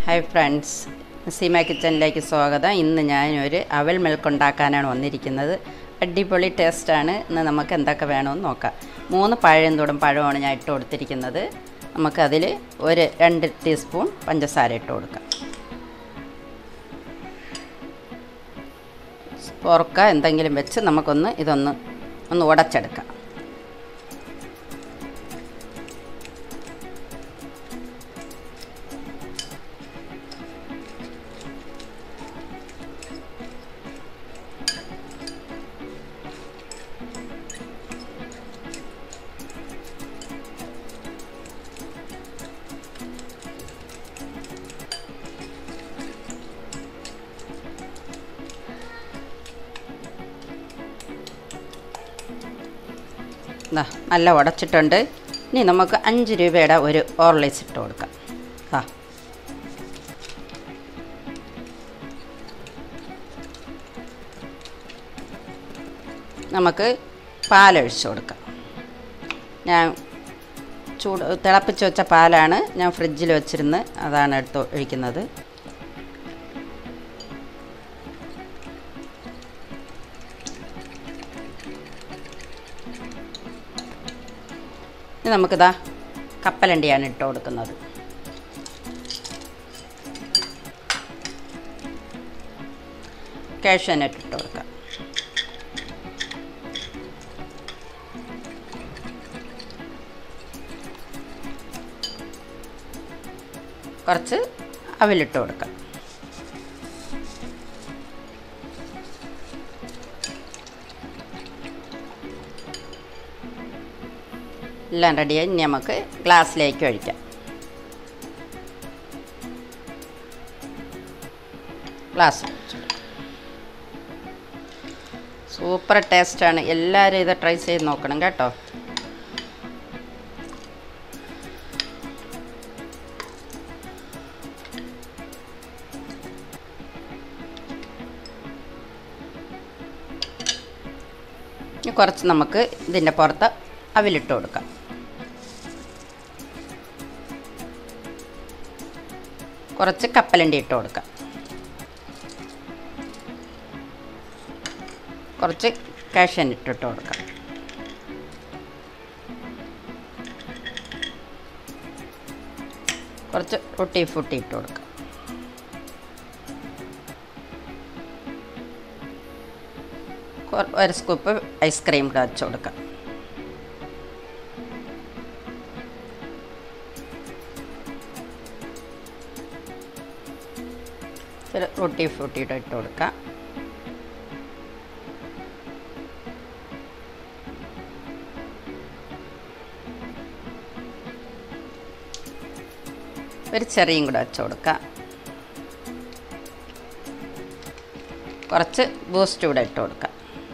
hi friends Seema കിച്ചണിലേക്ക് സ്വാഗതം ഇന്ന് ഞാനൊരു അവൽ മിൽക്ക് ഉണ്ടാക്കാനാണ് വന്നിരിക്കുന്നത് അടിപൊളി ടേസ്റ്റാണ് ഇന്ന് നമുക്ക് എന്തൊക്കെ വേണമെന്ന് നോക്കാം മൂന്ന് പഴം തുടം പഴമാണ് ഞാൻ ഇട്ട് കൊടുത്തിരിക്കുന്നത് നമുക്കതിൽ ഒരു രണ്ട് ടീസ്പൂൺ പഞ്ചസാര ഇട്ട് കൊടുക്കാം പൊറക്ക എന്തെങ്കിലും വെച്ച് നമുക്കൊന്ന് ഇതൊന്ന് ഒന്ന് ഉടച്ചെടുക്കാം ദാ നല്ല ഉടച്ചിട്ടുണ്ട് ഇനി നമുക്ക് അഞ്ച് രൂപയുടെ ഒരു ഓർലൈസ് ഇട്ട് കൊടുക്കാം ആ നമുക്ക് പാലൊഴിച്ച് കൊടുക്കാം ഞാൻ ചൂട് തിളപ്പിച്ച് വെച്ച പാലാണ് ഞാൻ ഫ്രിഡ്ജിൽ വെച്ചിരുന്ന് അതാണ് എടുത്ത് ഒഴിക്കുന്നത് ഇനി നമുക്കിതാ കപ്പലണ്ടിയാണ് ഇട്ട് കൊടുക്കുന്നത് കാഷ്യൂനട്ട് ഇട്ട് കൊടുക്കാം കുറച്ച് അവിലിട്ട് കൊടുക്കാം എല്ലാം റെഡിയായി ഇനി നമുക്ക് ഗ്ലാസ്സിലേക്ക് ഒഴിക്കാം ഗ്ലാസ് സൂപ്പർ ടേസ്റ്റാണ് എല്ലാവരും ഇത് ട്രൈ ചെയ്ത് നോക്കണം കേട്ടോ ഇനി കുറച്ച് നമുക്ക് ഇതിൻ്റെ പുറത്ത് അവിലിട്ട് കൊടുക്കാം കുറച്ച് കപ്പലണ്ടി ഇട്ട് കൊടുക്കാം കുറച്ച് കാഷ്യൻ ഇട്ടിട്ട് കൊടുക്കാം കുറച്ച് റൊട്ടി ഫുട്ടി ഇട്ട് കൊടുക്കാം ഒരു സ്കൂപ്പ് ഐസ്ക്രീം കൂടെ വെച്ച് കൊടുക്കാം ഒരു റൊട്ടി ഫ്രൂട്ടിയുടെ ഇട്ട് കൊടുക്കാം ഒരു ചെറിയും കൂടെ വെച്ച് കൊടുക്കാം കുറച്ച് ബൂസ്റ്റ് കൂടെ ഇട്ട് കൊടുക്കാം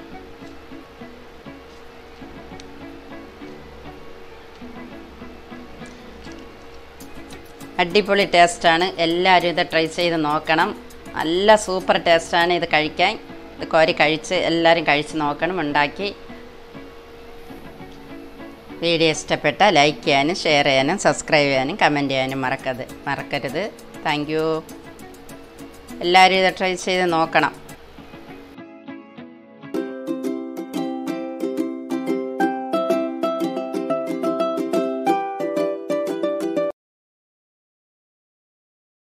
അടിപൊളി ടേസ്റ്റാണ് എല്ലാവരും ഇത് ട്രൈ ചെയ്ത് നോക്കണം നല്ല സൂപ്പർ ടേസ്റ്റാണ് ഇത് കഴിക്കാൻ ഇത് കോരി കഴിച്ച് എല്ലാവരും കഴിച്ച് നോക്കണം ഉണ്ടാക്കി വീഡിയോ ഇഷ്ടപ്പെട്ട ലൈക്ക് ചെയ്യാനും ഷെയർ ചെയ്യാനും സബ്സ്ക്രൈബ് ചെയ്യാനും കമൻറ്റ് ചെയ്യാനും മറക്കരുത് മറക്കരുത് താങ്ക് യു എല്ലാവരും ഇത് ട്രൈ ചെയ്ത് നോക്കണം